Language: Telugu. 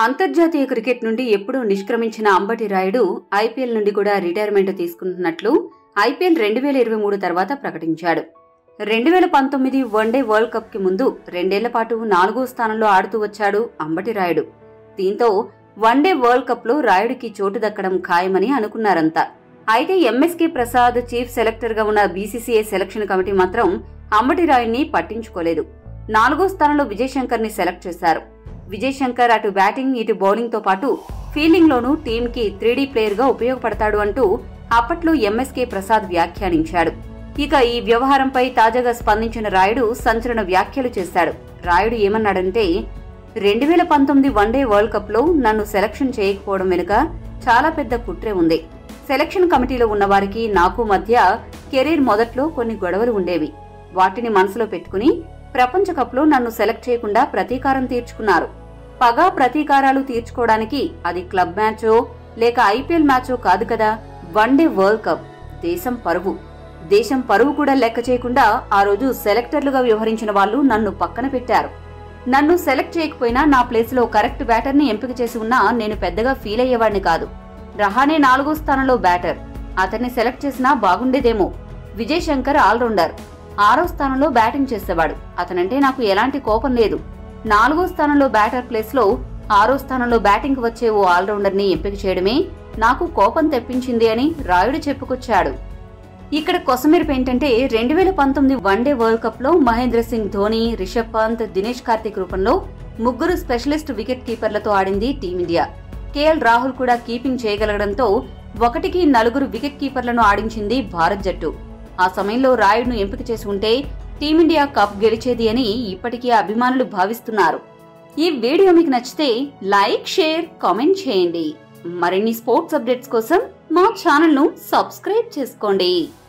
అంతర్జాతీయ క్రికెట్ నుండి ఎప్పుడూ నిష్క్రమించిన అంబటి రాయుడు ఐపీఎల్ నుండి కూడా రిటైర్మెంట్ తీసుకుంటున్నట్లు ఐపీఎల్ రెండు వేల ఇరవై మూడు తర్వాత ప్రకటించాడు రెండు వేల పంతొమ్మిది వన్డే వరల్డ్ కప్ కి ముందు రెండేళ్ల పాటు నాలుగో స్థానంలో ఆడుతూ వచ్చాడు అంబటి రాయుడు దీంతో వన్డే వరల్డ్ కప్ లో రాయుడికి చోటు దక్కడం ఖాయమని అనుకున్నారంతా అయితే ఎంఎస్కే ప్రసాద్ చీఫ్ సెలెక్టర్ గా ఉన్న బీసీసీఐ సెలక్షన్ కమిటీ మాత్రం అంబటి రాయుడిని పట్టించుకోలేదు నాలుగో స్థానంలో విజయ్ శంకర్ ని సెలెక్ట్ చేశారు విజయ్ శంకర్ అటు బ్యాటింగ్ ఇటు బౌలింగ్ తో పాటు ఫీల్డింగ్ లోనూ టీమ్ కి త్రీడీ ప్లేయర్ గా ఉపయోగపడతాడు అంటూ అప్పట్లో ఎంఎస్కే ప్రసాద్ వ్యాఖ్యానించాడు ఇక ఈ వ్యవహారంపై తాజాగా స్పందించిన రాయుడు సంచలన వ్యాఖ్యలు చేశాడు రాయుడు ఏమన్నాడంటే రెండు వేల పంతొమ్మిది వన్డే వరల్డ్ కప్ లో నన్ను సెలక్షన్ చేయకపోవడం వెనుక చాలా పెద్ద కుట్రే ఉంది సెలక్షన్ కమిటీలో ఉన్న వారికి నాకు మధ్య కెరీర్ మొదట్లో కొన్ని గొడవలు ఉండేవి వాటిని మనసులో పెట్టుకుని ప్రపంచ కప్లో నన్ను సెలెక్ట్ చేయకుండా ప్రతీకారం తీర్చుకున్నారు పగా ప్రతీకారాలు తీర్చుకోవడానికి అది క్లబ్ మ్యాచో లేక ఐపీఎల్ మ్యాచో కాదు కదా వన్డే వరల్డ్ కప్ దేశం పరువు దేశం పరువు కూడా లెక్క చేయకుండా ఆ రోజు సెలెక్టర్లుగా వ్యవహరించిన వాళ్ళు నన్ను పక్కన పెట్టారు నన్ను సెలెక్ట్ చేయకపోయినా నా ప్లేస్ లో కరెక్ట్ బ్యాటర్ ని ఎంపిక చేసి ఉన్నా నేను పెద్దగా ఫీల్ అయ్యేవాడిని కాదు రహానే నాలుగో స్థానంలో బ్యాటర్ అతన్ని సెలెక్ట్ చేసినా బాగుండేదేమో విజయ్ శంకర్ ఆల్రౌండర్ ఆరో స్థానంలో బ్యాటింగ్ చేసేవాడు అతనంటే నాకు ఎలాంటి కోపం లేదు నాలుగో స్థానంలో బ్యాటర్ ప్లేస్ లో ఆరో స్థానంలో బ్యాటింగ్ వచ్చే ఓ ఆల్రౌండర్ ని ఎంపిక చేయడమే నాకు కోపం తెప్పించింది అని రాయుడు చెప్పుకొచ్చాడు ఇక్కడ కొసమెరుపు ఏంటంటే రెండు వేల పంతొమ్మిది వన్డే వరల్డ్ కప్ లో మహేంద్ర సింగ్ ధోని రిషబ్ పంత్ దినేష్ కార్తిక్ రూపంలో ముగ్గురు స్పెషలిస్ట్ వికెట్ కీపర్లతో ఆడింది టీమిండియా కేఎల్ రాహుల్ కూడా కీపింగ్ చేయగలగడంతో ఒకటికి నలుగురు వికెట్ కీపర్లను ఆడించింది భారత్ జట్టు ఆ సమయంలో రాయుడును ఎంపిక చేసి ఉంటే టీమిండియా కప్ గెలిచేది అని ఇప్పటికీ అభిమానులు భావిస్తున్నారు ఈ వీడియో మీకు నచ్చితే లైక్ షేర్ కామెంట్ చేయండి మరిన్ని స్పోర్ట్స్ అప్డేట్స్ కోసం మా ఛానల్ ను సబ్స్క్రైబ్ చేసుకోండి